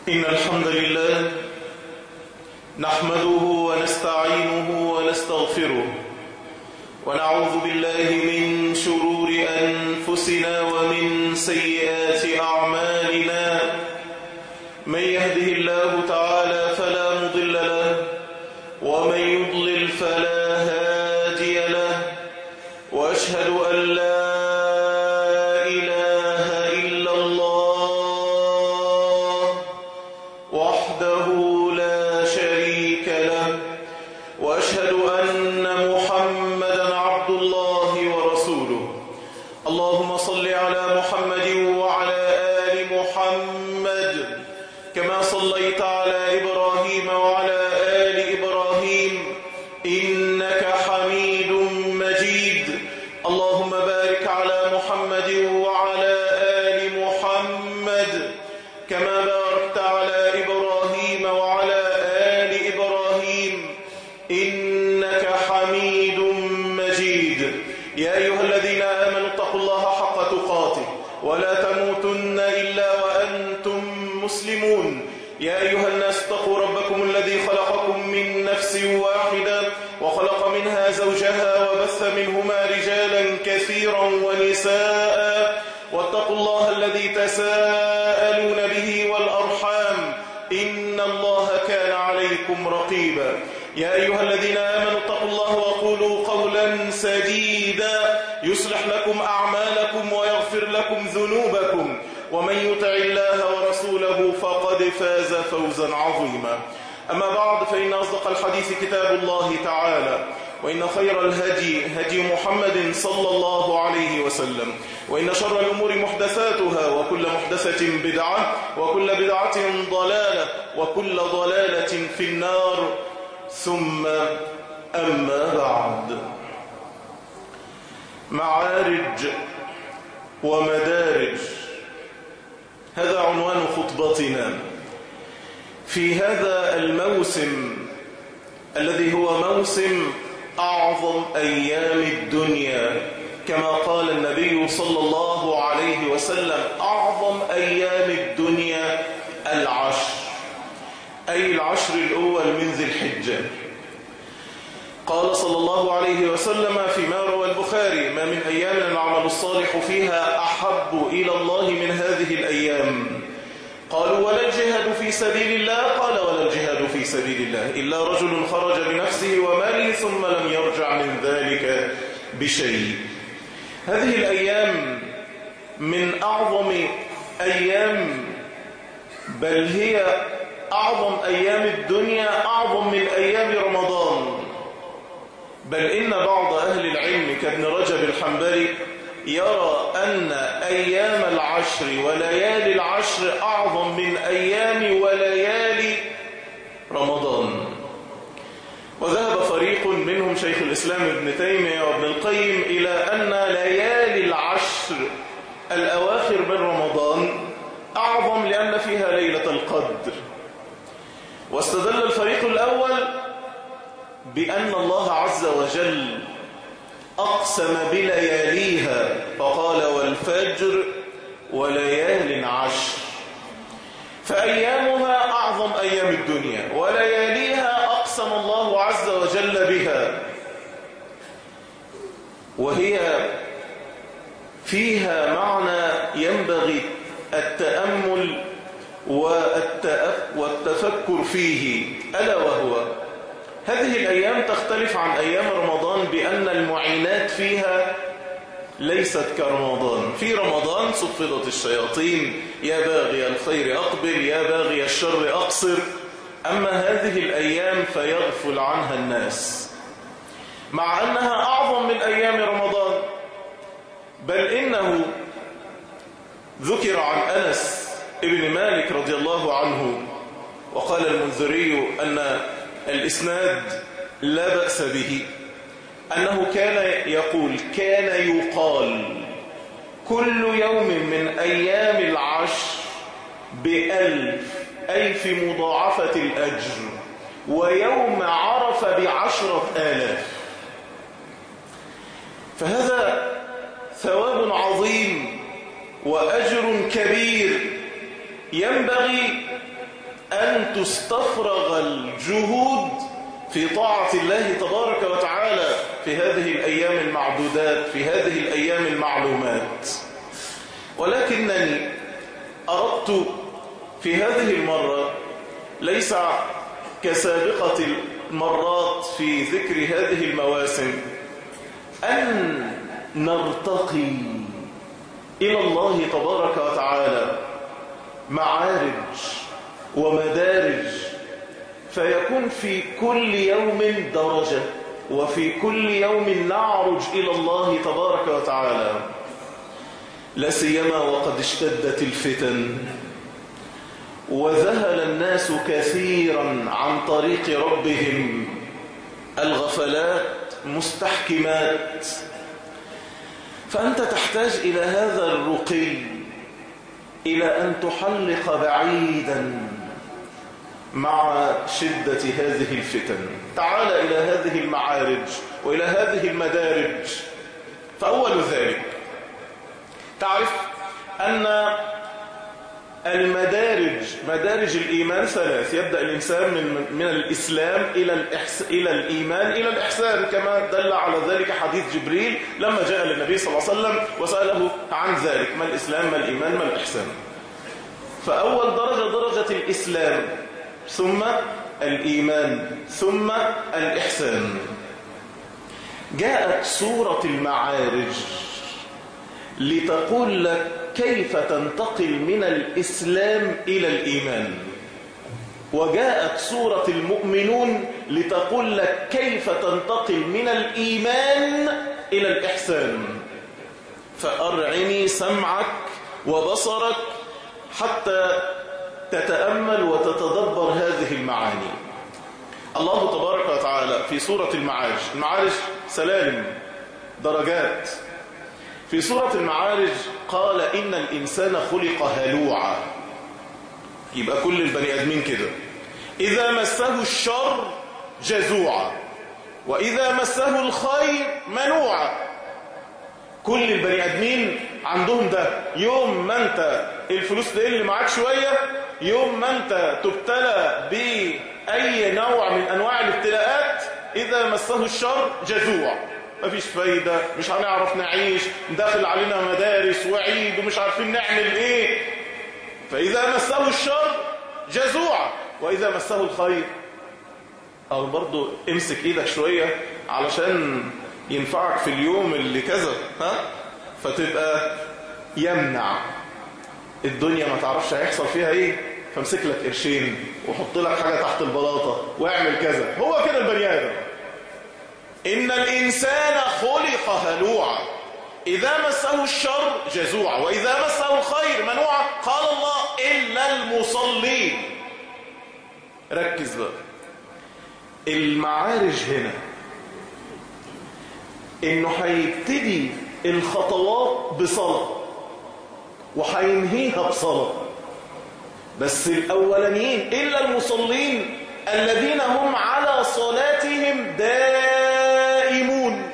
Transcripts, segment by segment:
إن الحمد لله نحمده ونستعينه ونستغفره ونعوذ بالله من شرور أنفسنا ومن سيئات أعمالنا من يهده الله تعالى فلا مضل له ومن يضلل فلا هادي له وأشهد أن لا إله إلا الله وحده لا شريك له وأشهد أن محمدا عبد الله ورسوله اللهم صل على محمد وعلى آل محمد كما صليت على إبراهيم وعلى آل إبراهيم إنك حميد مجيد اللهم بارك على محمد وعلى آل محمد كما باركت على إبراهيم وعلى آل إبراهيم إنك حميد مجيد يا أيها الذين آمنوا اتقوا الله حق تقاته ولا تموتن إلا وأنتم مسلمون يا أيها الناس اتقوا ربكم الذي خلقكم من نفس واحدة وخلق منها زوجها وبث منهما رجالا كثيرا ونساء واتقوا الله الذي تساءلون به والأرحام إن الله كان عليكم رقيبا يا أيها الذين آمنوا اتقوا الله وقولوا قولا سديدا يصلح لكم أعمالكم ويغفر لكم ذنوبكم ومن يطع الله ورسوله فقد فاز فوزا عظيما أما بعد فإن أصدق الحديث كتاب الله تعالى وإن خير الهدي هدي محمد صلى الله عليه وسلم وإن شر الأمور محدثاتها وكل محدثة بدعة وكل بدعة ضلالة وكل ضلالة في النار ثم أما بعد معارج ومدارج هذا عنوان خطبتنا في هذا الموسم الذي هو موسم أعظم أيام الدنيا كما قال النبي صلى الله عليه وسلم أعظم أيام الدنيا العشر أي العشر الأول من ذي الحجة قال صلى الله عليه وسلم فيما روى البخاري ما من أيام العمل الصالح فيها أحب إلى الله من هذه الأيام قالوا ولا الجهاد في سبيل الله قال ولا الجهاد في سبيل الله إلا رجل خرج بنفسه وماله ثم لم يرجع من ذلك بشيء هذه الأيام من أعظم أيام بل هي أعظم أيام الدنيا أعظم من أيام رمضان بل إن بعض أهل العلم كابن رجب الحنبلي يرى أن أيام العشر وليالي العشر أعظم من أيام وليالي رمضان وذهب فريق منهم شيخ الإسلام ابن تيمية وابن القيم إلى أن ليالي العشر الأواخر من رمضان أعظم لأن فيها ليلة القدر واستدل الفريق الأول بأن الله عز وجل أقسم بلياليها فقال والفجر وليال عشر فأيامها أعظم أيام الدنيا ولياليها أقسم الله عز وجل بها وهي فيها معنى ينبغي التأمل والتفكر فيه ألا وهو هذه الأيام تختلف عن أيام رمضان بأن المعينات فيها ليست كرمضان في رمضان صفدت الشياطين يا باغي الخير أقبل يا باغي الشر أقصر أما هذه الأيام فيغفل عنها الناس مع أنها أعظم من أيام رمضان بل إنه ذكر عن أنس ابن مالك رضي الله عنه وقال المنذري أن الإسناد لا بأس به أنه كان يقول كان يقال كل يوم من أيام العشر بألف أي في مضاعفة الأجر ويوم عرف بعشرة آلاف فهذا ثواب عظيم وأجر كبير ينبغي أن تستفرغ الجهود في طاعة الله تبارك وتعالى في هذه الأيام المعدودات في هذه الأيام المعلومات ولكنني أردت في هذه المرة ليس كسابقة المرات في ذكر هذه المواسم أن نرتقي إلى الله تبارك وتعالى معارج ومدارج فيكون في كل يوم درجة وفي كل يوم نعرج إلى الله تبارك وتعالى لا سيما وقد اشتدت الفتن وذهل الناس كثيرا عن طريق ربهم الغفلات مستحكمات فأنت تحتاج إلى هذا الرقي إلى أن تحلق بعيدا مع شدة هذه الفتن تعال إلى هذه المعارج وإلى هذه المدارج فأول ذلك تعرف أن المدارج مدارج الإيمان ثلاث يبدأ الإنسان من, من الإسلام إلى, الإحس إلى الإيمان إلى الإحسان كما دل على ذلك حديث جبريل لما جاء للنبي صلى الله عليه وسلم وسأله عن ذلك ما الإسلام ما الإيمان ما الإحسان فأول درجة درجة الإسلام ثم الإيمان ثم الإحسان جاءت سورة المعارج لتقول لك كيف تنتقل من الإسلام إلى الإيمان وجاءت سورة المؤمنون لتقول لك كيف تنتقل من الإيمان إلى الإحسان فأرعني سمعك وبصرك حتى تتأمل وتتدبر هذه المعاني الله تبارك وتعالى في سورة المعارج المعارج سلالم درجات في سورة المعارج قال إن الإنسان خلق هلوعا يبقى كل البني آدمين كده إذا مسه الشر جزوعا وإذا مسه الخير منوعا كل البني آدمين عندهم ده يوم ما أنت الفلوس تقل معاك شوية يوم ما أنت تبتلى بأي نوع من أنواع الابتلاءات إذا مسه الشر جزوع مفيش فايدة مش هنعرف نعيش داخل علينا مدارس وعيد ومش عارفين نعمل ايه فإذا مسه الشر جزوع وإذا مسه الخير أو برضو امسك ايدك شوية علشان ينفعك في اليوم اللي كذا ها فتبقى يمنع الدنيا ما تعرفش هيحصل فيها ايه فامسك لك قرشين وحط لك حاجة تحت البلاطة واعمل كذا هو كده البني آدم إن الإنسان خلق هلوعا إذا مسه الشر جزوعا وإذا مسه الخير منوعا قال الله إلا المصلين ركز بقى المعارج هنا إنه هيبتدي الخطوات بصلاة وهينهيها بصلاة بس الأولانيين إلا المصلين الذين هم على صلاتهم دائمون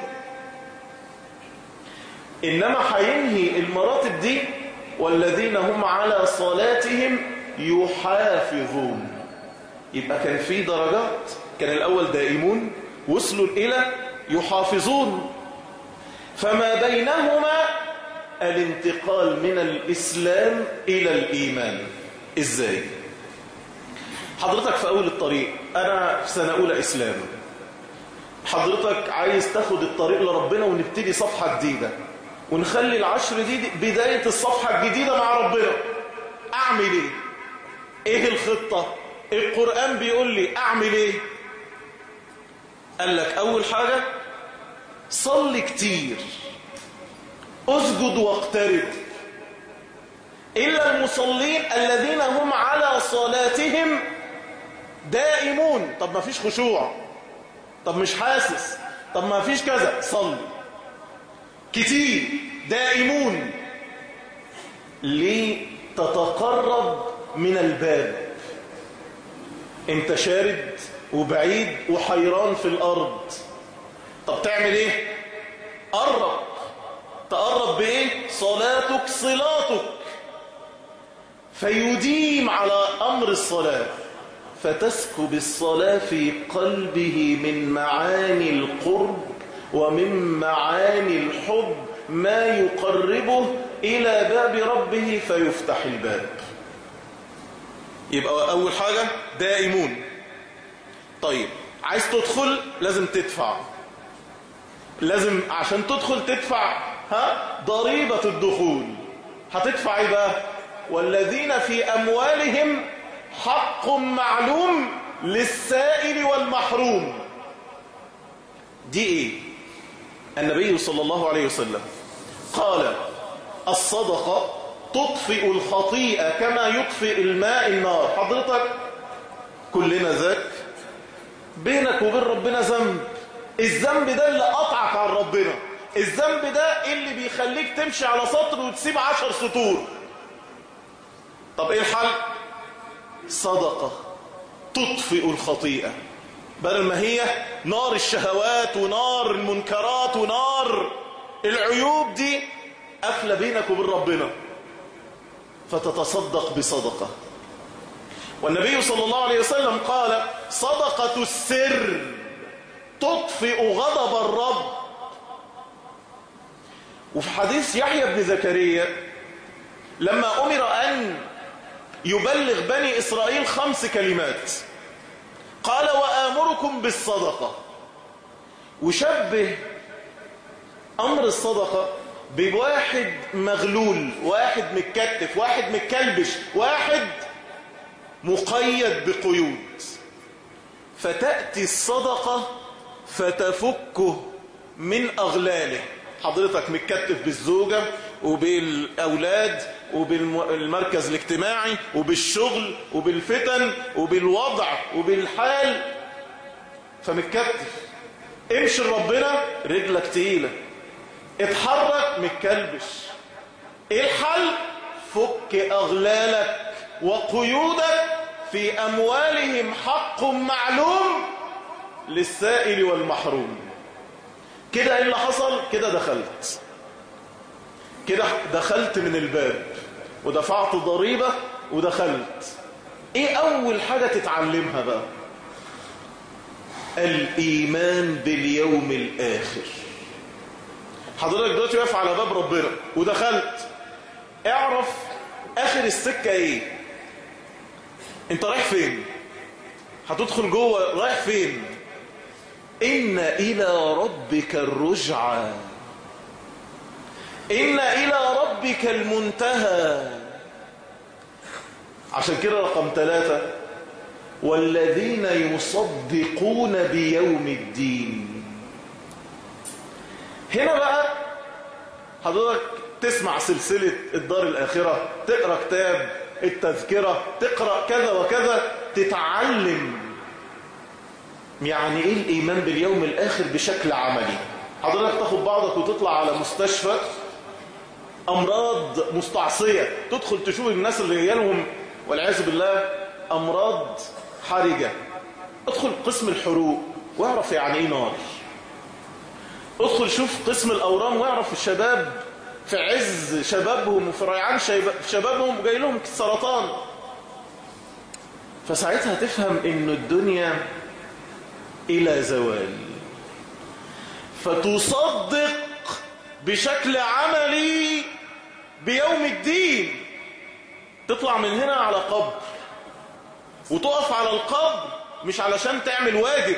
إنما هينهي المراتب دي والذين هم على صلاتهم يحافظون يبقى كان في درجات كان الأول دائمون وصلوا إلى يحافظون فما بينهما الانتقال من الإسلام إلى الإيمان إزاي؟ حضرتك في أول الطريق أنا في سنة أولى إسلام حضرتك عايز تاخد الطريق لربنا ونبتدي صفحة جديدة ونخلي العشر دي بداية الصفحة الجديدة مع ربنا أعمل إيه؟ إيه الخطة؟ القرآن بيقول لي أعمل إيه؟ قال لك أول حاجة صلي كتير اسجد واقترب إلا المصلين الذين هم على صلاتهم دائمون طب ما فيش خشوع طب مش حاسس طب ما فيش كذا صلي كتير دائمون لتتقرب من الباب انت شارد وبعيد وحيران في الأرض طب تعمل ايه قرب تقرب بايه صلاتك صلاتك فيديم على أمر الصلاة فتسكب الصلاة في قلبه من معاني القرب ومن معاني الحب ما يقربه إلى باب ربه فيفتح الباب يبقى أول حاجة دائمون طيب عايز تدخل لازم تدفع لازم عشان تدخل تدفع ها ضريبة الدخول هتدفع ايه بقى والذين في أموالهم حق معلوم للسائل والمحروم دي ايه النبي صلى الله عليه وسلم قال الصدقة تطفئ الخطيئة كما يطفئ الماء النار حضرتك كلنا ذاك بينك وبين ربنا ذنب الذنب ده اللي قطعك عن ربنا الذنب ده اللي بيخليك تمشي على سطر وتسيب عشر سطور طب ايه الحل صدقة تطفئ الخطيئة بدل ما هي نار الشهوات ونار المنكرات ونار العيوب دي قافله بينك وبين ربنا فتتصدق بصدقة والنبي صلى الله عليه وسلم قال صدقة السر تطفئ غضب الرب وفي حديث يحيى بن زكريا لما أمر أن يبلغ بني إسرائيل خمس كلمات قال وآمركم بالصدقة وشبه أمر الصدقة بواحد مغلول واحد متكتف واحد متكلبش واحد مقيد بقيود فتأتي الصدقة فتفكه من أغلاله حضرتك متكتف بالزوجة وبالأولاد وبالمركز الاجتماعي وبالشغل وبالفتن وبالوضع وبالحال فمتكتف امشي لربنا رجلك تقيلة اتحرك متكلبش ايه الحل فك اغلالك وقيودك في اموالهم حق معلوم للسائل والمحروم كده ايه اللي حصل كده دخلت كده دخلت من الباب ودفعت ضريبة ودخلت ايه اول حاجة تتعلمها بقى الايمان باليوم الاخر حضرتك دلوقتي واقف على باب ربنا ودخلت اعرف اخر السكة ايه انت رايح فين هتدخل جوه رايح فين ان الى ربك الرجعى ان الى ربك المنتهى عشان كده رقم ثلاثة والذين يصدقون بيوم الدين هنا بقى حضرتك تسمع سلسلة الدار الآخرة تقرأ كتاب التذكرة تقرأ كذا وكذا تتعلم يعني ايه الإيمان باليوم الآخر بشكل عملي حضرتك تاخد بعضك وتطلع على مستشفى أمراض مستعصية تدخل تشوف الناس اللي جالهم والعياذ بالله أمراض حرجة ادخل قسم الحروق واعرف يعني ايه نار ادخل شوف قسم الأورام واعرف الشباب في عز شبابهم وفي ريعان شبابهم جاي لهم سرطان فساعتها تفهم ان الدنيا الى زوال فتصدق بشكل عملي بيوم الدين تطلع من هنا على قبر وتقف على القبر مش علشان تعمل واجب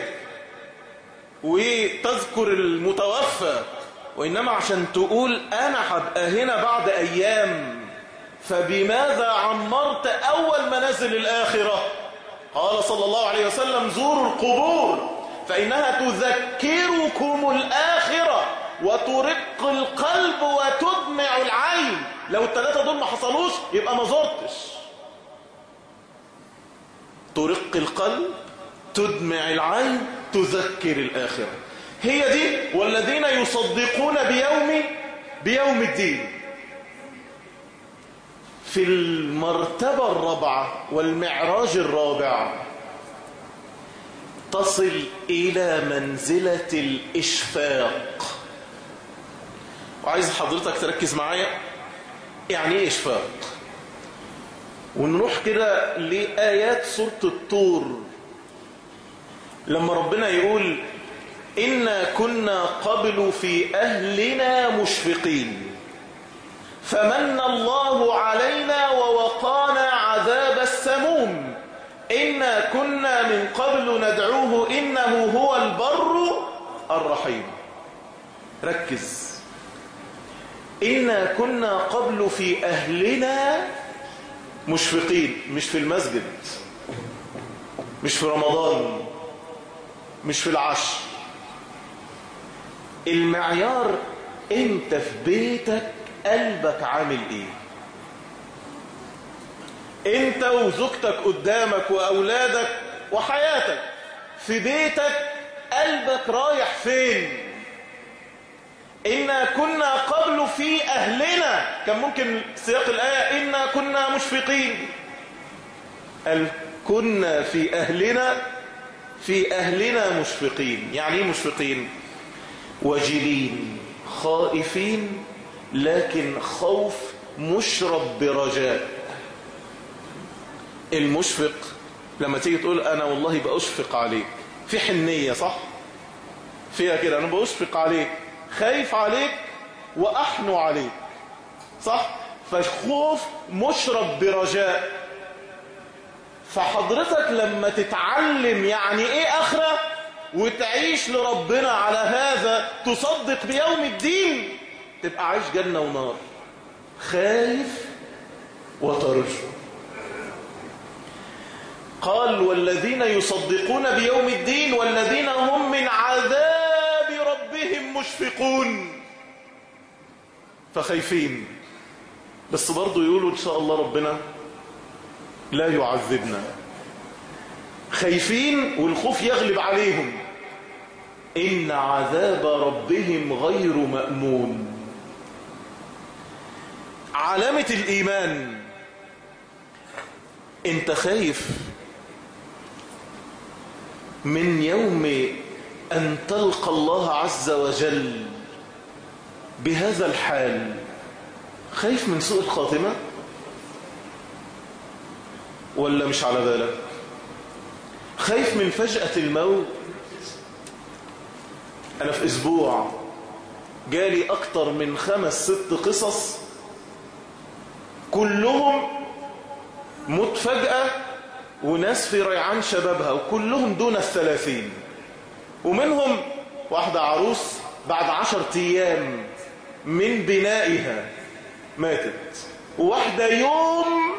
وتذكر المتوفى وإنما عشان تقول أنا هبقى هنا بعد أيام فبماذا عمرت أول منازل الآخرة قال صلى الله عليه وسلم زوروا القبور فإنها تذكركم الآخرة وترق القلب وتدمع العين لو الثلاثة دول ما حصلوش يبقى ما زرتش ترق القلب تدمع العين تذكر الآخرة هي دي والذين يصدقون بيوم بيوم الدين في المرتبة الرابعة والمعراج الرابع تصل إلى منزلة الإشفاق وعايز حضرتك تركز معايا يعني ايه إشفاق ونروح كده لآيات سورة الطور لما ربنا يقول إنا كنا قبل في أهلنا مشفقين فمن الله علينا ووقانا عذاب السموم إنا كنا من قبل ندعوه إنه هو البر الرحيم ركز إنا كنا قبل في أهلنا مشفقين مش في المسجد مش في رمضان مش في العشر المعيار انت في بيتك قلبك عامل ايه انت وزوجتك قدامك واولادك وحياتك في بيتك قلبك رايح فين إنا كنا قبل في أهلنا كان ممكن سياق الآية إنا كنا مشفقين قال كنا في أهلنا في أهلنا مشفقين يعني ايه مشفقين وجلين خائفين لكن خوف مشرب برجاء المشفق لما تيجي تقول أنا والله بأشفق عليك في حنية صح فيها كده أنا بأشفق عليك خايف عليك وأحنو عليك صح فالخوف مشرب برجاء فحضرتك لما تتعلم يعني ايه اخرة وتعيش لربنا على هذا تصدق بيوم الدين تبقى عايش جنة ونار خايف وترجو قال والذين يصدقون بيوم الدين والذين هم من عذاب ربهم مشفقون فخايفين بس برضو يقولوا إن شاء الله ربنا لا يعذبنا خايفين والخوف يغلب عليهم إن عذاب ربهم غير مأمون علامة الإيمان انت خايف من يوم أن تلقى الله عز وجل بهذا الحال خايف من سوء الخاتمة ولا مش على بالك خايف من فجأة الموت أنا في أسبوع جالي أكتر من خمس ست قصص كلهم موت فجأة وناس في ريعان شبابها وكلهم دون الثلاثين ومنهم واحدة عروس بعد عشر أيام من بنائها ماتت وواحدة يوم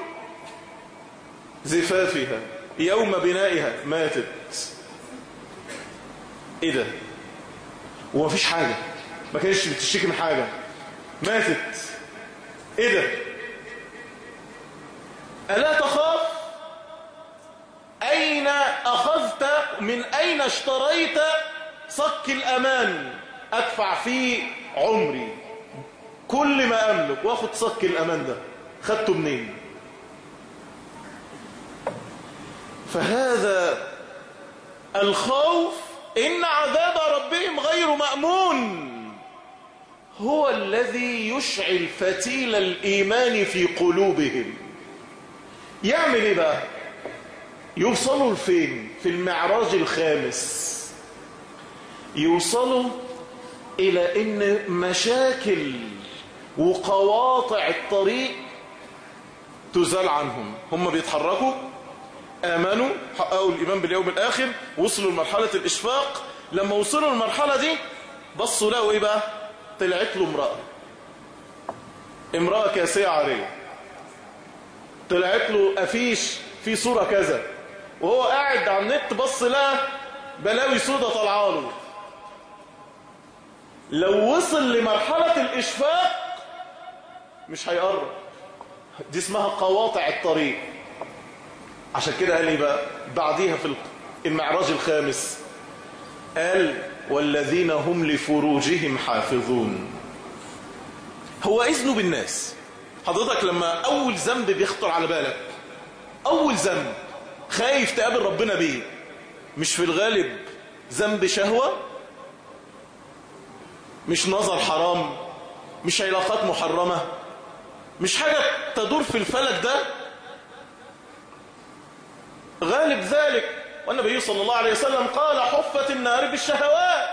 زفافها يوم بنائها ماتت ايه ده ومفيش حاجة ما كانش بتشتكي من حاجة ماتت ايه ده ألا تخاف أين أخذت من أين اشتريت صك الأمان أدفع فيه عمري كل ما أملك وأخذ صك الأمان ده خدته منين فهذا الخوف إن عذاب ربهم غير مأمون هو الذي يشعل فتيل الإيمان في قلوبهم يعمل إيه بقى يوصلوا لفين في المعراج الخامس يوصلوا إلى إن مشاكل وقواطع الطريق تزال عنهم هم بيتحركوا آمنوا حققوا الإيمان باليوم الآخر وصلوا لمرحلة الإشفاق لما وصلوا للمرحلة دي بصوا لقوا إيه بقى طلعت له امرأة امرأة كاسية عارية طلعت له أفيش في صورة كذا وهو قاعد على النت بص لها بلاوي سودة طالعه له لو وصل لمرحلة الإشفاق مش هيقرب دي اسمها قواطع الطريق عشان كده قال ايه بقى بعديها في المعراج الخامس قال والذين هم لفروجهم حافظون هو إذنه بالناس حضرتك لما أول ذنب بيخطر على بالك أول ذنب خايف تقابل ربنا بيه مش في الغالب ذنب شهوة مش نظر حرام مش علاقات محرمة مش حاجة تدور في الفلك ده غالب ذلك والنبي صلى الله عليه وسلم قال حفت النار بالشهوات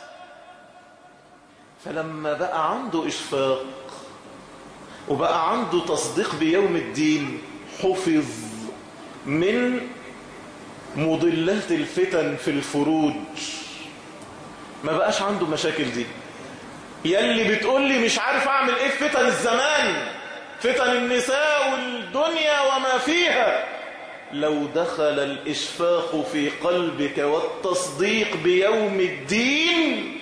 فلما بقى عنده إشفاق وبقى عنده تصديق بيوم الدين حفظ من مضلات الفتن في الفروج ما بقاش عنده مشاكل دي يلي بتقول لي مش عارف اعمل ايه في فتن الزمان فتن النساء والدنيا وما فيها لو دخل الإشفاق في قلبك والتصديق بيوم الدين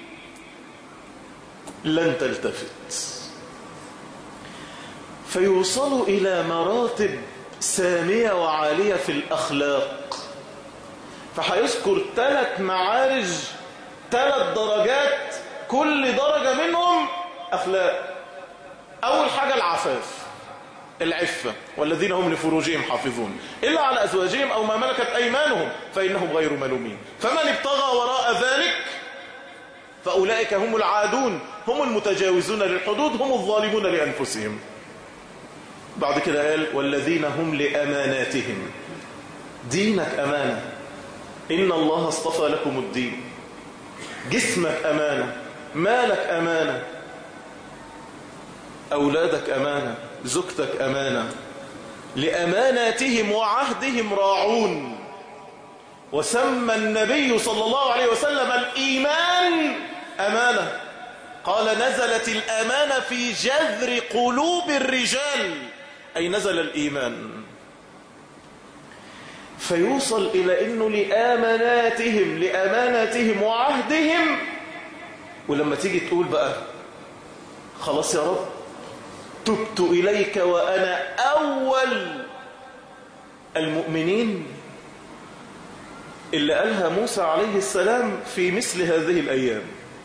لن تلتفت فيوصل إلى مراتب سامية وعالية في الأخلاق فهيذكر ثلاث معارج ثلاث درجات كل درجة منهم أخلاق أول حاجة العفاف العفة والذين هم لفروجهم حافظون إلا على أزواجهم أو ما ملكت أيمانهم فإنهم غير ملومين فمن ابتغى وراء ذلك فأولئك هم العادون هم المتجاوزون للحدود هم الظالمون لأنفسهم بعد كده قال والذين هم لأماناتهم دينك أمانة إن الله اصطفى لكم الدين جسمك أمانة مالك أمانة أولادك أمانة زوجتك أمانة لأماناتهم وعهدهم راعون وسمى النبي صلى الله عليه وسلم الإيمان أمانة قال نزلت الأمانة في جذر قلوب الرجال أي نزل الإيمان فيوصل إلى أنه لأماناتهم لأماناتهم وعهدهم ولما تيجي تقول بقى خلاص يا رب تبت إليك وأنا أول المؤمنين اللي قالها موسى عليه السلام في مثل هذه الأيام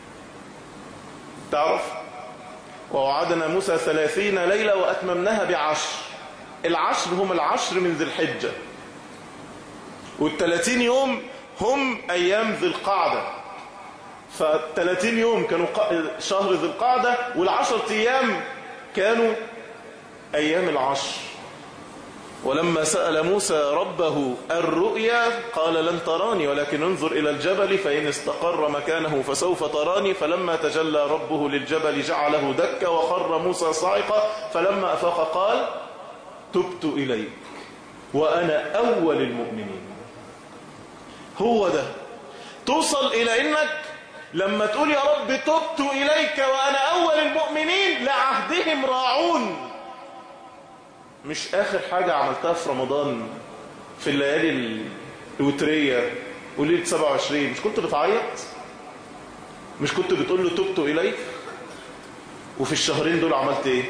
تعرف ووعدنا موسى ثلاثين ليلة وأتممناها بعشر العشر هم العشر من ذي الحجة والثلاثين يوم هم أيام ذي القعدة فالثلاثين يوم كانوا شهر ذي القعدة والعشر أيام كانوا أيام العشر ولما سأل موسى ربه الرؤيا قال لن تراني ولكن انظر إلى الجبل فإن استقر مكانه فسوف تراني فلما تجلى ربه للجبل جعله دكا وخر موسى صاعقا فلما أفاق قال تبت إليك وأنا أول المؤمنين هو ده توصل إلى إنك لما تقول يا رب تبت إليك وأنا أول المؤمنين لعهدهم راعون مش آخر حاجة عملتها في رمضان في الليالي الوترية وليلة 27 مش كنت بتعيط مش كنت بتقول له تبت إليك وفي الشهرين دول عملت ايه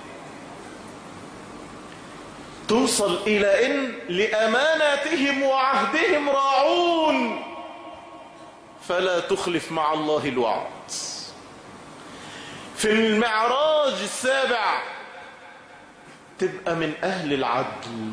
توصل إلى إن لأماناتهم وعهدهم راعون فلا تخلف مع الله الوعد في المعراج السابع تبقى من أهل العدل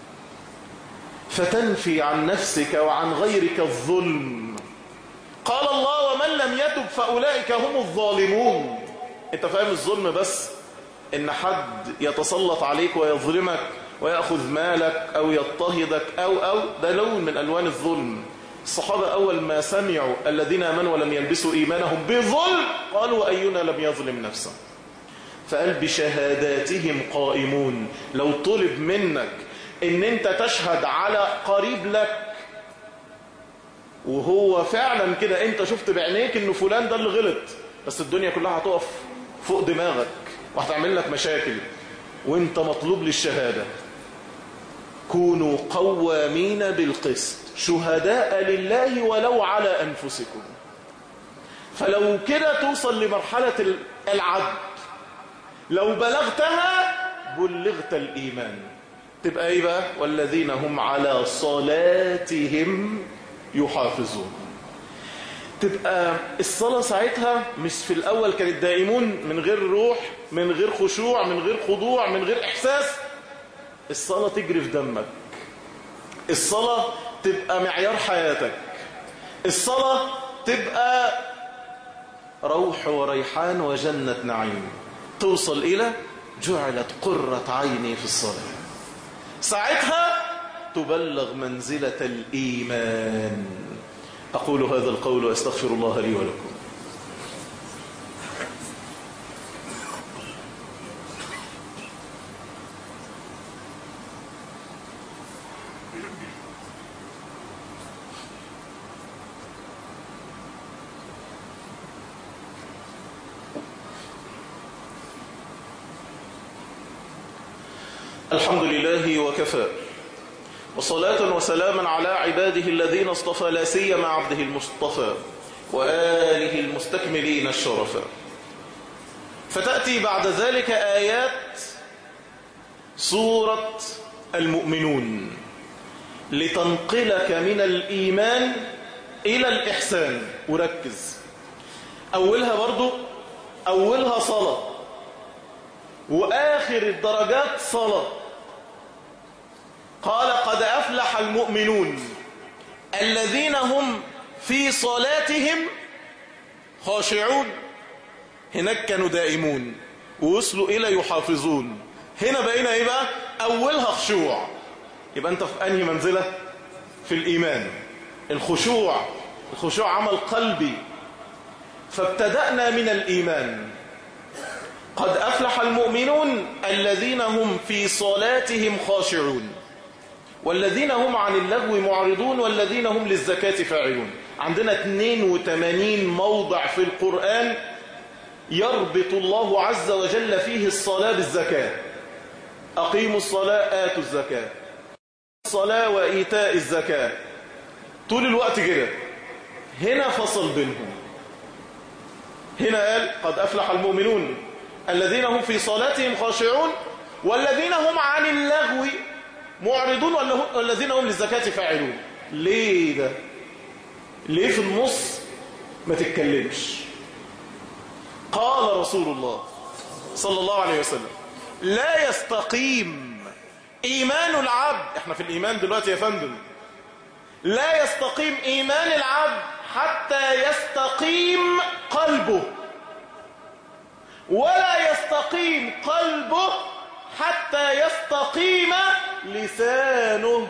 فتنفي عن نفسك وعن غيرك الظلم قال الله ومن لم يتب فأولئك هم الظالمون انت فاهم الظلم بس ان حد يتسلط عليك ويظلمك ويأخذ مالك أو يضطهدك أو أو ده لون من ألوان الظلم الصحابة أول ما سمعوا الذين آمنوا ولم يلبسوا إيمانهم بظلم قالوا أينا لم يظلم نفسه فقال بشهاداتهم قائمون لو طلب منك ان انت تشهد على قريب لك وهو فعلا كده انت شفت بعينيك ان فلان ده اللي غلط بس الدنيا كلها هتقف فوق دماغك وهتعمل لك مشاكل وانت مطلوب للشهادة كونوا قوامين بالقسط شهداء لله ولو على أنفسكم فلو كده توصل لمرحلة العدل لو بلغتها بلغت الإيمان تبقى ايه بقى والذين هم على صلاتهم يحافظون تبقى الصلاة ساعتها مش في الأول كانت دائمون من غير روح من غير خشوع من غير خضوع من غير إحساس الصلاة تجري في دمك الصلاة تبقى معيار حياتك الصلاة تبقى روح وريحان وجنة نعيم توصل إلى جعلت قرة عيني في الصلاة ساعتها تبلغ منزلة الإيمان أقول هذا القول وأستغفر الله لي ولكم الحمد لله وكفى وصلاة وسلاما على عباده الذين اصطفى لا سيما عبده المصطفى وآله المستكملين الشرفاء فتأتي بعد ذلك آيات سورة المؤمنون لتنقلك من الإيمان إلى الإحسان وركز أولها برضو أولها صلاة وآخر الدرجات صلاة قال قد أفلح المؤمنون الذين هم في صلاتهم خاشعون هناك كانوا دائمون ووصلوا إلى يحافظون هنا بقينا إيه بقى أولها خشوع يبقى أنت في أنهي منزلة في الإيمان الخشوع الخشوع عمل قلبي فابتدأنا من الإيمان قد أفلح المؤمنون الذين هم في صلاتهم خاشعون والذين هم عن اللغو معرضون والذين هم للزكاة فاعلون عندنا 82 موضع في القرآن يربط الله عز وجل فيه الصلاة بالزكاة أقيموا الصلاة آتوا الزكاة الصلاة وإيتاء الزكاة طول الوقت كده هنا فصل بينهم هنا قال قد أفلح المؤمنون الذين هم في صلاتهم خاشعون والذين هم عن اللغو معرضون والذين هم للزكاة فاعلون ليه ده ليه في النص ما تتكلمش قال رسول الله صلى الله عليه وسلم لا يستقيم إيمان العبد احنا في الإيمان دلوقتي يا فندم لا يستقيم إيمان العبد حتى يستقيم قلبه ولا يستقيم قلبه حتى يستقيم لسانه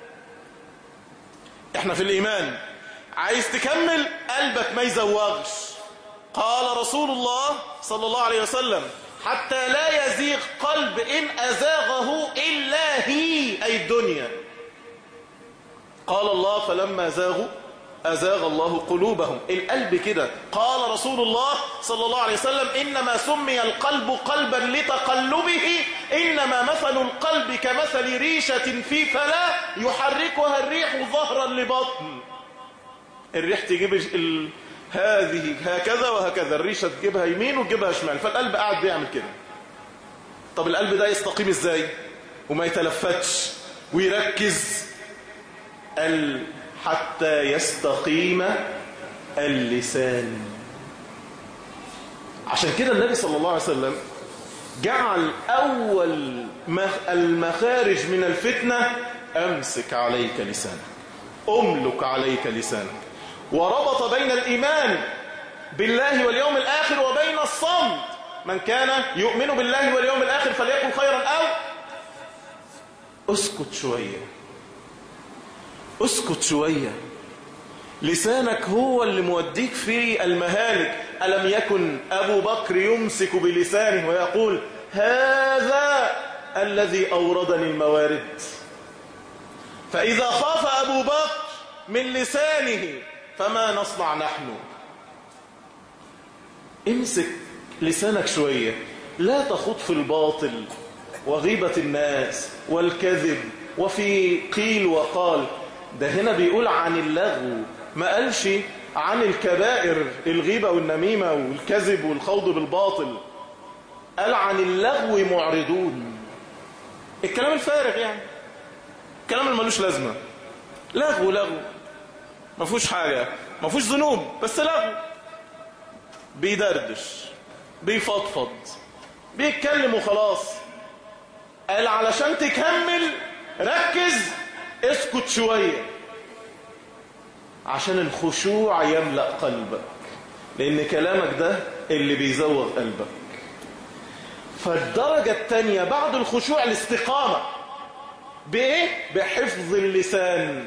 احنا في الإيمان عايز تكمل قلبك ما يزوغش قال رسول الله صلى الله عليه وسلم حتى لا يزيغ قلب إن أزاغه إلا هي أي الدنيا قال الله فلما زاغوا أزاغ الله قلوبهم القلب كده قال رسول الله صلى الله عليه وسلم إنما سمي القلب قلبا لتقلبه إنما مثل القلب كمثل ريشة في فلا يحركها الريح ظهرا لبطن الريح تجيب ال... هذه هكذا وهكذا الريشة تجيبها يمين وتجيبها شمال فالقلب قاعد بيعمل كده طب القلب ده يستقيم ازاي وما يتلفتش ويركز ال... حتى يستقيم اللسان عشان كده النبي صلى الله عليه وسلم جعل أول المخارج من الفتنة أمسك عليك لسانك أملك عليك لسانك وربط بين الإيمان بالله واليوم الآخر وبين الصمت من كان يؤمن بالله واليوم الآخر فليكن خيرا أو اسكت شوية اسكت شوية لسانك هو اللي موديك في المهالك ألم يكن أبو بكر يمسك بلسانه ويقول هذا الذي أوردني الموارد فإذا خاف أبو بكر من لسانه فما نصنع نحن امسك لسانك شوية لا تخوض في الباطل وغيبة الناس والكذب وفي قيل وقال ده هنا بيقول عن اللغو ما قالش عن الكبائر الغيبة والنميمة والكذب والخوض بالباطل قال عن اللغو معرضون الكلام الفارغ يعني الكلام اللي ملوش لازمة لغو لغو ما فيهوش حاجة ما فيهوش ذنوب بس لغو بيدردش بيفضفض بيتكلم وخلاص قال علشان تكمل ركز اسكت شوية عشان الخشوع يملأ قلبك لأن كلامك ده اللي بيزوغ قلبك فالدرجة الثانية بعد الخشوع الاستقامة بإيه؟ بحفظ اللسان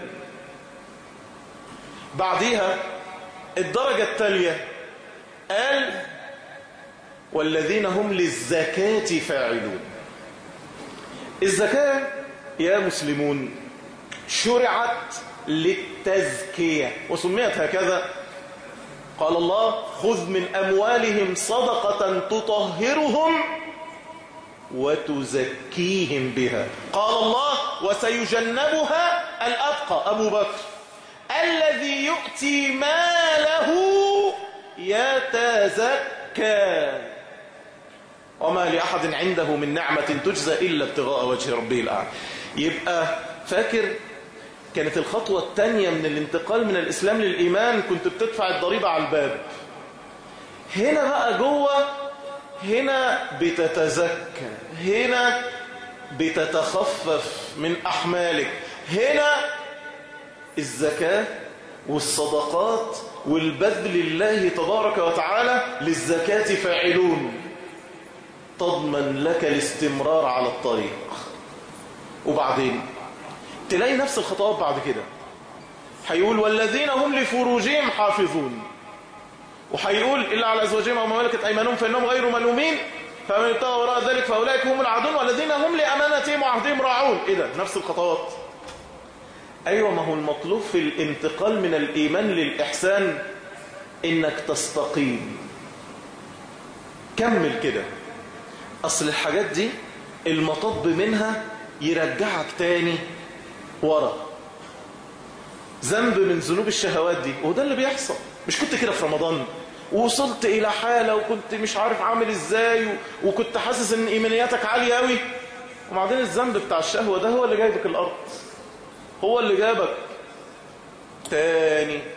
بعديها الدرجة التالية قال والذين هم للزكاة فاعلون الزكاة يا مسلمون شرعت للتزكية وسميت هكذا قال الله خذ من أموالهم صدقة تطهرهم وتزكيهم بها قال الله وسيجنبها الأتقى أبو بكر الذي يؤتي ماله يتزكى وما لأحد عنده من نعمة تجزى إلا ابتغاء وجه ربه الأعلى يبقى فاكر كانت الخطوة الثانية من الانتقال من الإسلام للإيمان كنت بتدفع الضريبة على الباب هنا بقى جوه هنا بتتزكى هنا بتتخفف من أحمالك هنا الزكاة والصدقات والبذل لله تبارك وتعالى للزكاة فاعلون تضمن لك الاستمرار على الطريق وبعدين تلاقي نفس الخطوات بعد كده هيقول والذين هم لفروجهم حافظون وهيقول إلا على أزواجهم أو ملكت أيمانهم فإنهم غير ملومين فمن ابتغى وراء ذلك فأولئك هم العادون والذين هم لأمانتهم وعهدهم راعون إيه ده نفس الخطوات أيوة ما هو المطلوب في الانتقال من الإيمان للإحسان إنك تستقيم كمل كده أصل الحاجات دي المطب منها يرجعك تاني ورا ذنب من ذنوب الشهوات دي وده اللي بيحصل مش كنت كده في رمضان ووصلت إلى حالة وكنت مش عارف عامل إزاي وكنت حاسس إن إيمانياتك عالية قوي وبعدين الذنب بتاع الشهوة ده هو اللي جايبك الأرض هو اللي جابك تاني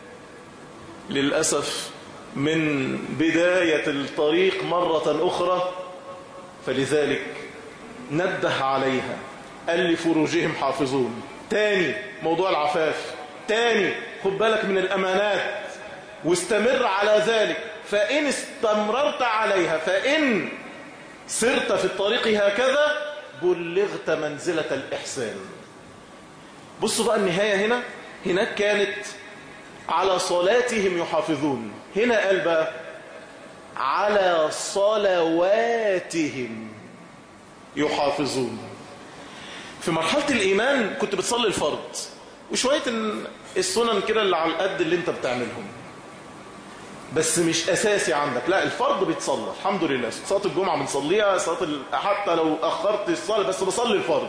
للأسف من بداية الطريق مرة أخرى فلذلك نبه عليها قال لفروجهم حافظون تاني موضوع العفاف تاني خد بالك من الأمانات واستمر على ذلك فإن استمررت عليها فإن سرت في الطريق هكذا بلغت منزلة الإحسان بصوا بقى النهاية هنا هناك كانت على صلاتهم يحافظون هنا قال بقى على صلواتهم يحافظون في مرحلة الإيمان كنت بتصلي الفرض وشوية السنن كده اللي على القد اللي انت بتعملهم بس مش أساسي عندك لا الفرض بيتصلى الحمد لله صلاة الجمعة بنصليها صلاة ال... حتى لو أخرت الصلاة بس بصلي الفرض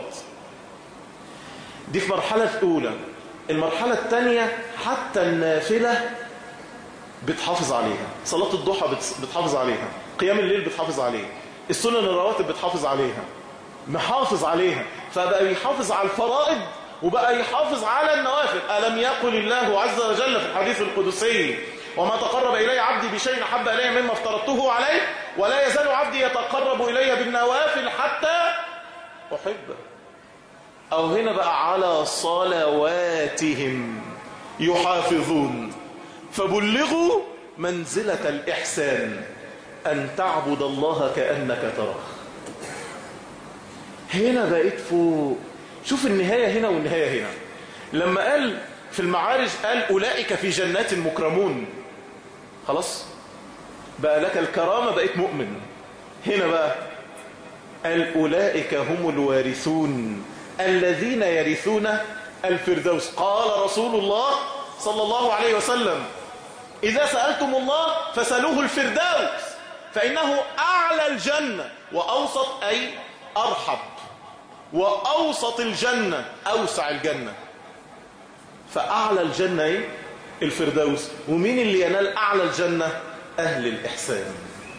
دي في مرحلة أولى المرحلة الثانية حتى النافلة بتحافظ عليها صلاة الضحى بتحافظ عليها قيام الليل بتحافظ عليها السنن الرواتب بتحافظ عليها محافظ عليها فبقى يحافظ على الفرائض وبقى يحافظ على النوافل ألم يقل الله عز وجل في الحديث القدسي وما تقرب إلي عبدي بشيء أحب إلي مما افترضته عليه ولا يزال عبدي يتقرب إلي بالنوافل حتى أحبه أو هنا بقى على صلواتهم يحافظون فبلغوا منزلة الإحسان أن تعبد الله كأنك تراه هنا بقيت فوق شوف النهاية هنا والنهاية هنا لما قال في المعارج قال أولئك في جنات مكرمون خلاص بقى لك الكرامة بقيت مؤمن هنا بقى قال أولئك هم الوارثون الذين يرثون الفردوس قال رسول الله صلى الله عليه وسلم إذا سألتم الله فسألوه الفردوس فإنه أعلى الجنة وأوسط أي أرحب وأوسط الجنة أوسع الجنة فأعلى الجنة إيه؟ الفردوس ومين اللي ينال أعلى الجنة أهل الإحسان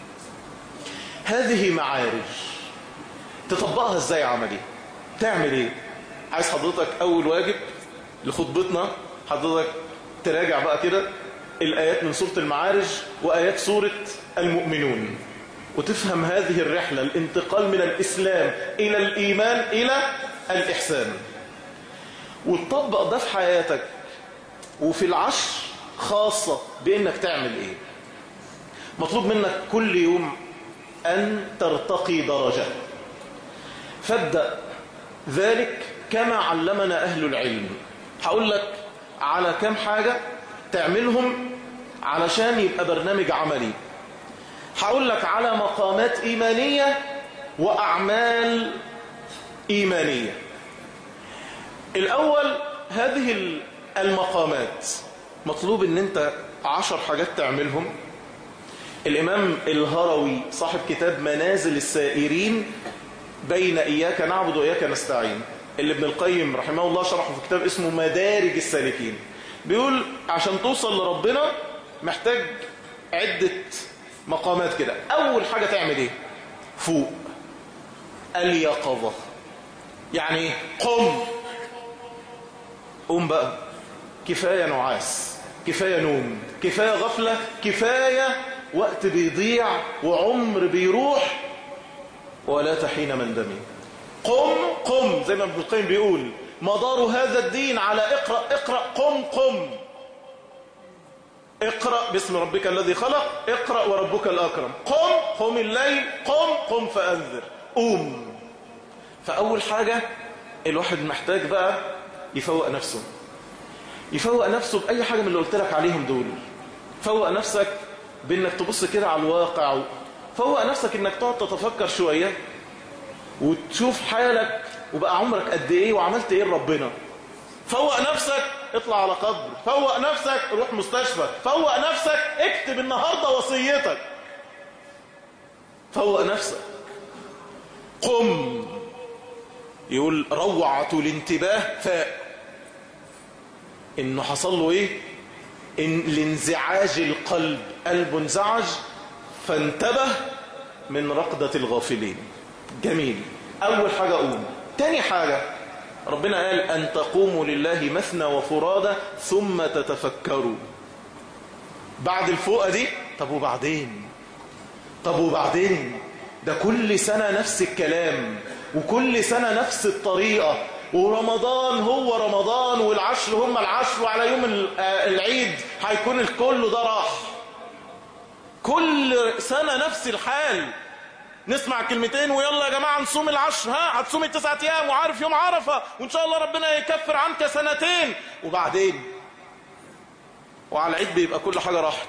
هذه معارج تطبقها إزاي عملي تعمل إيه عايز حضرتك أول واجب لخطبتنا حضرتك تراجع بقى كده الآيات من سورة المعارج وآيات سورة المؤمنون وتفهم هذه الرحلة الانتقال من الإسلام إلى الإيمان إلى الإحسان وتطبق ده في حياتك وفي العشر خاصة بأنك تعمل إيه مطلوب منك كل يوم أن ترتقي درجة فابدأ ذلك كما علمنا أهل العلم هقول لك على كم حاجة تعملهم علشان يبقى برنامج عملي هقول لك على مقامات إيمانية وأعمال إيمانية الأول هذه المقامات مطلوب ان انت عشر حاجات تعملهم الإمام الهروي صاحب كتاب منازل السائرين بين إياك نعبد وإياك نستعين اللي ابن القيم رحمه الله شرحه في كتاب اسمه مدارج السالكين بيقول عشان توصل لربنا محتاج عدة مقامات كده أول حاجة تعمل إيه فوق اليقظة يعني قم قم بقى كفاية نعاس كفاية نوم كفاية غفلة كفاية وقت بيضيع وعمر بيروح ولا تحين من دمي قم قم زي ما ابن القيم بيقول مدار هذا الدين على اقرأ اقرأ قم قم اقرأ باسم ربك الذي خلق اقرأ وربك الأكرم قم قم الليل قم قم فأنذر قوم فأول حاجة الواحد محتاج بقى يفوق نفسه يفوق نفسه بأي حاجة من اللي قلت لك عليهم دول فوق نفسك بأنك تبص كده على الواقع فوق نفسك أنك تقعد تتفكر شوية وتشوف حالك وبقى عمرك قد إيه وعملت إيه لربنا فوق نفسك اطلع على قبر فوق نفسك روح مستشفى فوق نفسك اكتب النهاردة وصيتك فوق نفسك قم يقول روعة الانتباه فاء انه حصل له ايه إن لانزعاج القلب قلبه انزعج فانتبه من رقدة الغافلين جميل اول حاجة قوم تاني حاجة ربنا قال أن تقوموا لله مثنى وفرادى ثم تتفكروا بعد الفوقة دي طب وبعدين طب وبعدين ده كل سنة نفس الكلام وكل سنة نفس الطريقة ورمضان هو رمضان والعشر هم العشر وعلى يوم العيد هيكون الكل ده راح كل سنة نفس الحال نسمع كلمتين ويلا يا جماعة نصوم العشر ها هتصوم التسعة ايام وعارف يوم عرفة وان شاء الله ربنا يكفر عنك سنتين وبعدين وعلى العيد بيبقى كل حاجة راحت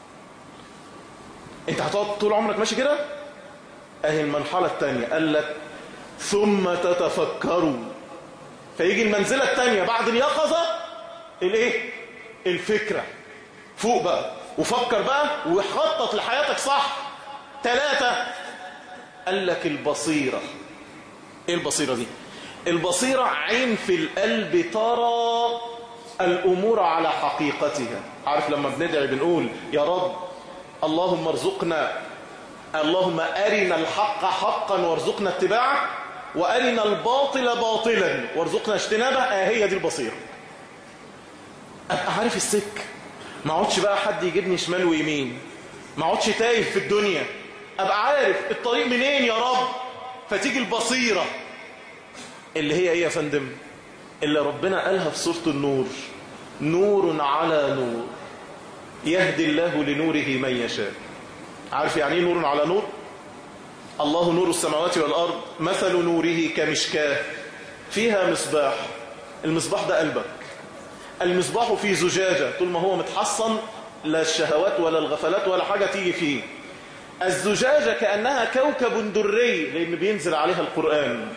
انت هتقعد طول عمرك ماشي كده اهي المرحلة التانية قال لك ثم تتفكروا فيجي المنزلة التانية بعد اليقظة الايه الفكرة فوق بقى وفكر بقى وخطط لحياتك صح ثلاثة قال لك البصيرة ايه البصيرة دي البصيرة عين في القلب ترى الأمور على حقيقتها عارف لما بندعي بنقول يا رب اللهم ارزقنا اللهم أرنا الحق حقا وارزقنا اتباعه وأرنا الباطل باطلا وارزقنا اجتنابه آه هي دي البصيرة أبقى عارف السك ما اقعدش بقى حد يجيبني شمال ويمين ما اقعدش تايه في الدنيا ابقى عارف الطريق منين يا رب فتيجي البصيرة اللي هي ايه يا فندم اللي ربنا قالها في سورة النور نور على نور يهدي الله لنوره من يشاء عارف يعني ايه نور على نور الله نور السماوات والأرض مثل نوره كمشكاه فيها مصباح المصباح ده قلبك المصباح في زجاجة طول ما هو متحصن لا الشهوات ولا الغفلات ولا حاجة تيجي فيه الزجاجة كأنها كوكب دري لأن بينزل عليها القرآن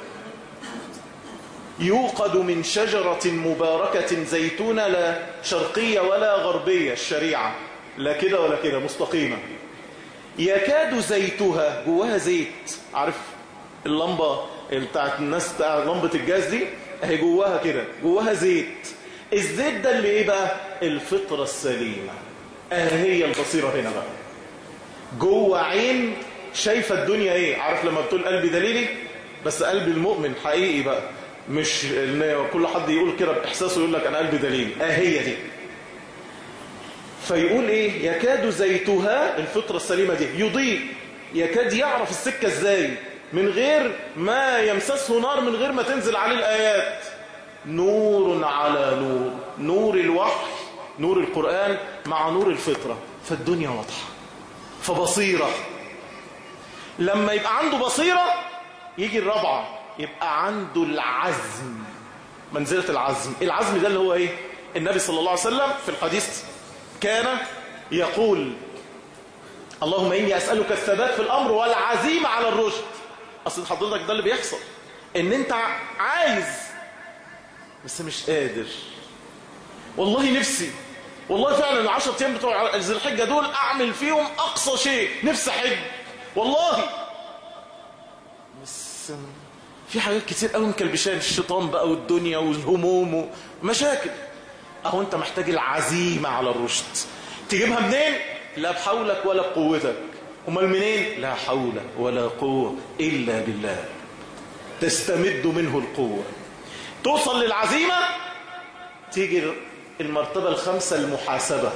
يوقد من شجرة مباركة زيتونة لا شرقية ولا غربية الشريعة لا كده ولا كده مستقيمة يكاد زيتها جواها زيت عارف اللمبة بتاعت الناس بتاع لمبة الجاز دي اهي جواها كده جواها زيت الزيت ده اللي ايه بقى الفطرة السليمة اهي هي البصيرة هنا بقى جوه عين شايفة الدنيا ايه عارف لما بتقول قلبي دليلي بس قلب المؤمن حقيقي بقى مش ان كل حد يقول كده باحساسه يقول لك انا قلبي دليلي اه هي دي فيقول ايه يكاد زيتها الفطرة السليمة دي يضيء يكاد يعرف السكة ازاي من غير ما يمسسه نار من غير ما تنزل عليه الآيات نور على نور نور الوحي نور القرآن مع نور الفطرة فالدنيا واضحة فبصيرة لما يبقى عنده بصيرة يجي الرابعة يبقى عنده العزم منزلة العزم العزم ده اللي هو ايه النبي صلى الله عليه وسلم في الحديث كان يقول اللهم إني أسألك الثبات في الأمر والعزيمة على الرشد أصل حضرتك ده اللي بيحصل إن أنت عايز بس مش قادر والله نفسي والله فعلا العشر أيام بتوع ذي الحجة دول أعمل فيهم أقصى شيء نفسي حج والله بس في حاجات كتير قوي مكلبشان الشيطان بقى والدنيا والهموم ومشاكل اهو انت محتاج العزيمة على الرشد تجيبها منين لا بحولك ولا بقوتك امال منين لا حول ولا قوة الا بالله تستمد منه القوة توصل للعزيمة تيجي المرتبة الخامسة المحاسبة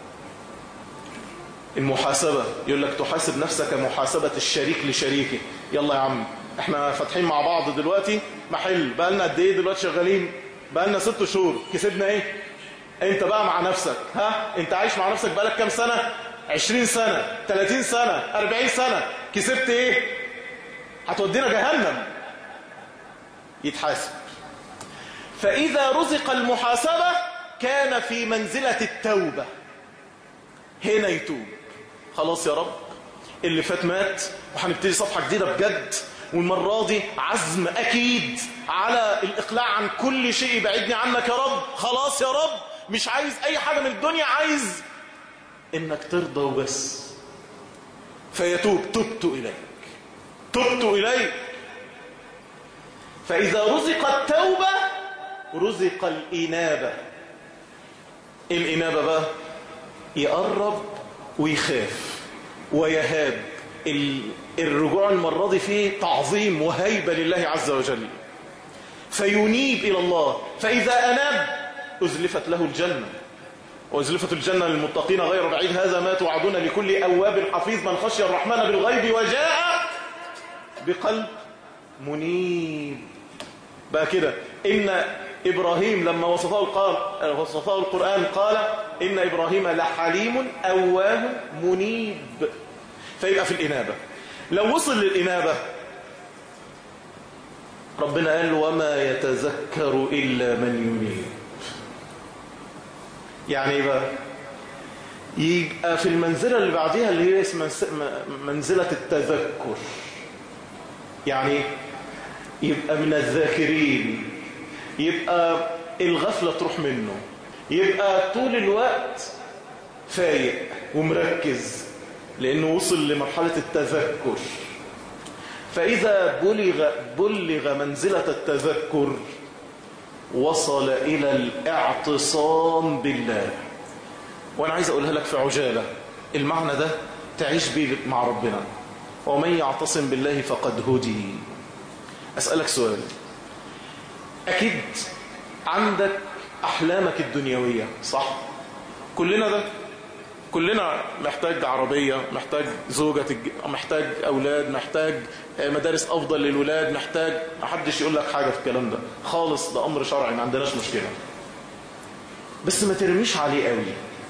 المحاسبة يقول لك تحاسب نفسك محاسبة الشريك لشريكه يلا يا عم احنا فاتحين مع بعض دلوقتي محل بقى لنا قد ايه دلوقتي شغالين بقى لنا ست شهور كسبنا ايه انت بقى مع نفسك ها انت عايش مع نفسك بقالك كام سنة 20 سنة 30 سنة 40 سنة كسبت ايه هتودينا جهنم يتحاسب فإذا رزق المحاسبة كان في منزلة التوبة هنا يتوب خلاص يا رب اللي فات مات وهنبتدي صفحة جديدة بجد والمرة دي عزم أكيد على الإقلاع عن كل شيء يبعدني عنك يا رب خلاص يا رب مش عايز أي حاجة من الدنيا عايز إنك ترضى وبس فيتوب تبت إليك تبت إليك فإذا رزق التوبة رزق الإنابة الإنابة بقى يقرب ويخاف ويهاب الرجوع المرة دي فيه تعظيم وهيبة لله عز وجل فينيب إلى الله فإذا أناب أزلفت له الجنة وأزلفت الجنة للمتقين غير بعيد هذا ما توعدون لكل أواب حفيظ من خشي الرحمن بالغيب وجاء بقلب منيب بقى كده إن إبراهيم لما وصفه القرآن, وصفه القرآن قال إن إبراهيم لحليم أواه منيب فيبقى في الإنابة لو وصل للإنابة ربنا قال وما يتذكر إلا من ينيب يعني ايه بقى يبقى في المنزلة اللي بعديها اللي هي اسمها منزلة التذكر يعني يبقى من الذاكرين يبقى الغفلة تروح منه يبقى طول الوقت فايق ومركز لأنه وصل لمرحلة التذكر فإذا بلغ, بلغ منزلة التذكر وصل إلى الاعتصام بالله وأنا عايز أقولها لك في عجالة المعنى ده تعيش بيه مع ربنا ومن يعتصم بالله فقد هدي أسألك سؤال أكيد عندك أحلامك الدنيوية صح؟ كلنا ده كلنا محتاج عربية محتاج زوجة محتاج أولاد محتاج مدارس أفضل للولاد محتاج محدش يقول لك حاجة في الكلام ده خالص ده أمر شرعي ما عندناش مشكلة بس ما ترميش عليه قوي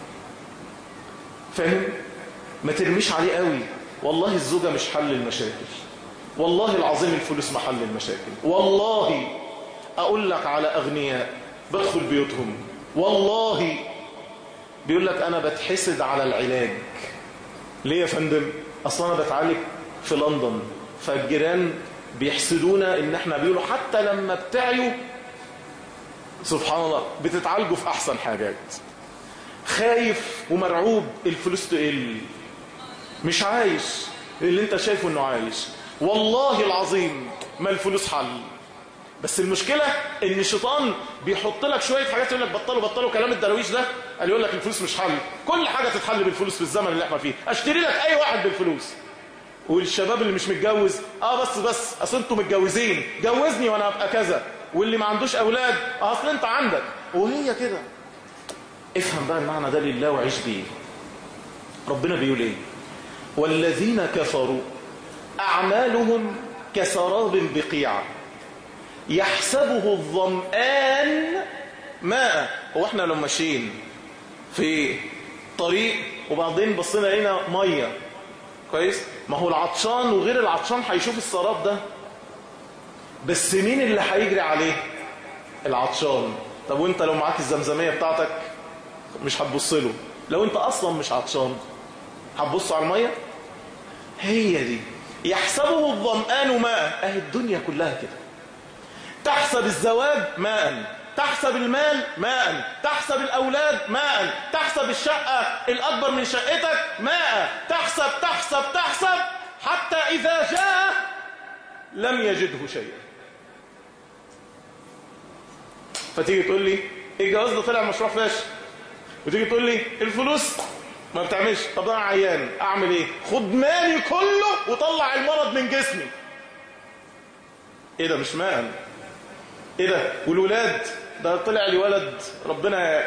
فاهم؟ ما ترميش عليه قوي والله الزوجة مش حل المشاكل والله العظيم الفلوس محل المشاكل والله أقول لك على أغنياء بدخل بيوتهم والله بيقول لك أنا بتحسد على العلاج ليه يا فندم أصلا أنا بتعالج في لندن فالجيران بيحسدونا إن احنا بيقولوا حتى لما بتعيوا سبحان الله بتتعالجوا في أحسن حاجات خايف ومرعوب الفلوس تقل مش عايش اللي انت شايفه انه عايش والله العظيم ما الفلوس حل بس المشكلة ان الشيطان بيحط لك شوية حاجات يقول لك بطلوا بطلوا كلام الدرويش ده قال يقول لك الفلوس مش حل كل حاجة تتحل بالفلوس في الزمن اللي احنا فيه اشتري لك اي واحد بالفلوس والشباب اللي مش متجوز اه بس بس اصل انتوا متجوزين جوزني وانا ابقى كذا واللي ما عندوش اولاد اه اصل انت عندك وهي كده افهم بقى المعنى ده لله وعيش بيه ربنا بيقول ايه والذين كفروا اعمالهم كسراب بقيعه يحسبه الظمآن ماء هو احنا لو ماشيين في طريق وبعدين بصينا لقينا ميه كويس ما هو العطشان وغير العطشان هيشوف السراب ده بس مين اللي هيجري عليه العطشان طب وانت لو معاك الزمزمية بتاعتك مش هتبص له لو انت اصلا مش عطشان هتبص على المية هي دي يحسبه الظمآن ماء اهي الدنيا كلها كده تحسب الزواج ماء تحسب المال ماء تحسب الأولاد ماء تحسب الشقة الأكبر من شقتك ماء تحسب تحسب تحسب حتى إذا جاء لم يجده شيئا فتيجي تقول لي الجواز ده طلع مشروع فاشل وتيجي تقول لي الفلوس ما بتعملش طب انا عيان اعمل ايه خد مالي كله وطلع المرض من جسمي ايه ده مش مال ايه ده والولاد ده طلع لي ولد ربنا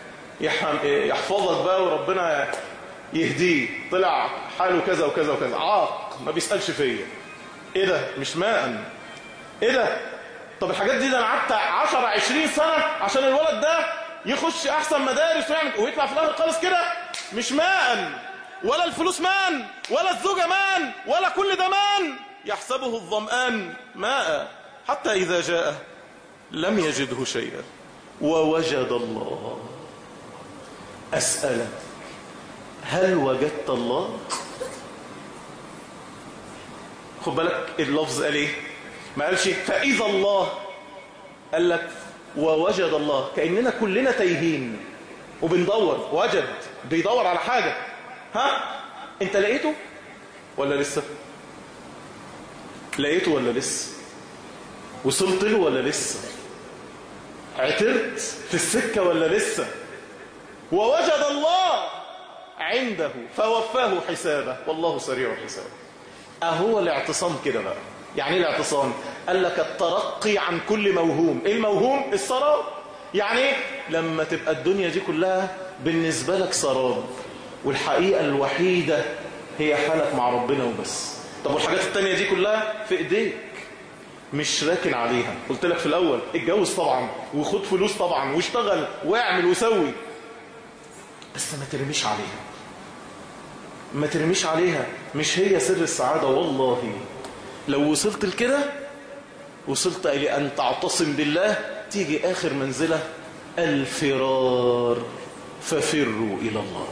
يحفظك بقى وربنا يهديه طلع حاله كذا وكذا وكذا عاق ما بيسألش فيا ايه ده مش ماء ايه ده طب الحاجات دي ده انا قعدت 10 20 سنه عشان الولد ده يخش احسن مدارس ويعمل ويطلع في الاخر خالص كده مش مان ولا الفلوس مان ولا الزوجه مان ولا كل ده مان يحسبه الظمآن ماء حتى اذا جاء لم يجده شيئا ووجد الله اسالك هل وجدت الله خد بالك اللفظ قال ايه ما قالش فإذا الله قال لك ووجد الله كأننا كلنا تايهين وبندور وجد بيدور على حاجة ها انت لقيته ولا لسه لقيته ولا لسه وصلت له ولا لسه عترت في السكة ولا لسه ووجد الله عنده فوفاه حسابه والله سريع الحساب اهو الاعتصام كده بقى يعني ايه الاعتصام قال لك الترقي عن كل موهوم ايه الموهوم السراب يعني ايه لما تبقى الدنيا دي كلها بالنسبة لك سراب والحقيقة الوحيدة هي حالك مع ربنا وبس طب والحاجات التانية دي كلها في ايديك مش راكن عليها قلت لك في الاول اتجوز طبعا وخد فلوس طبعا واشتغل واعمل وسوي بس ما ترميش عليها ما ترميش عليها مش هي سر السعادة والله لو وصلت لكده وصلت إلى أن تعتصم بالله تيجي آخر منزلة الفرار ففروا إلى الله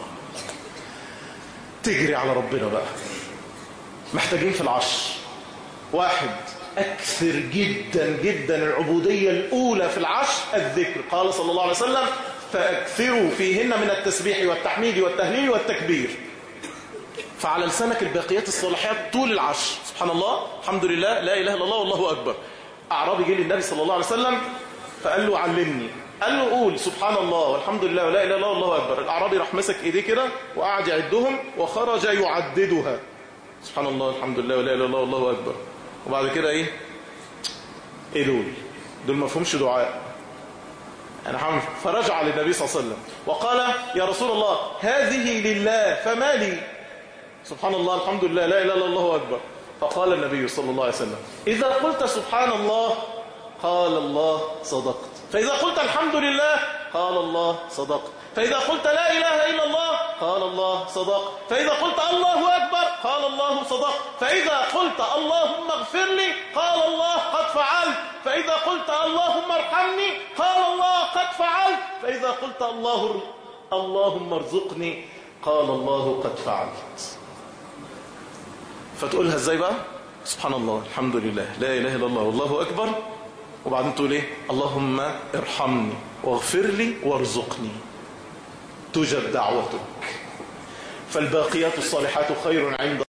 تجري على ربنا بقى محتاجين في العشر واحد أكثر جدا جدا العبودية الأولى في العشر الذكر قال صلى الله عليه وسلم فأكثروا فيهن من التسبيح والتحميد والتهليل والتكبير فعلى لسانك الباقيات الصالحات طول العشر سبحان الله الحمد لله لا إله إلا الله والله أكبر أعرابي جه للنبي صلى الله عليه وسلم فقال له علمني قال له قول سبحان الله والحمد لله ولا إله إلا الله والله أكبر الأعرابي راح مسك إيديه كده وقعد يعدهم وخرج يعددها سبحان الله الحمد لله ولا إله إلا الله والله أكبر وبعد كده إيه إيه دول دول ما فهمش دعاء أنا حمد فرجع للنبي صلى الله عليه وسلم وقال يا رسول الله هذه لله فما لي سبحان الله الحمد لله لا إله إلا الله أكبر فقال النبي صلى الله عليه وسلم إذا قلت سبحان الله قال الله صدقت فإذا قلت الحمد لله قال الله صدقت فإذا قلت لا إله إلا الله قال الله صدق فإذا قلت الله أكبر قال الله صدق فإذا قلت اللهم اغفر لي قال الله قد فعلت فإذا قلت اللهم ارحمني قال الله قد فعلت فإذا قلت الله اللهم ارزقني قال الله قد فعلت فتقولها ازاي بقى سبحان الله الحمد لله لا إله إلا الله والله أكبر وبعدين تقول ايه اللهم ارحمني واغفر لي وارزقني تجب دعوتك فالباقيات الصالحات خير عند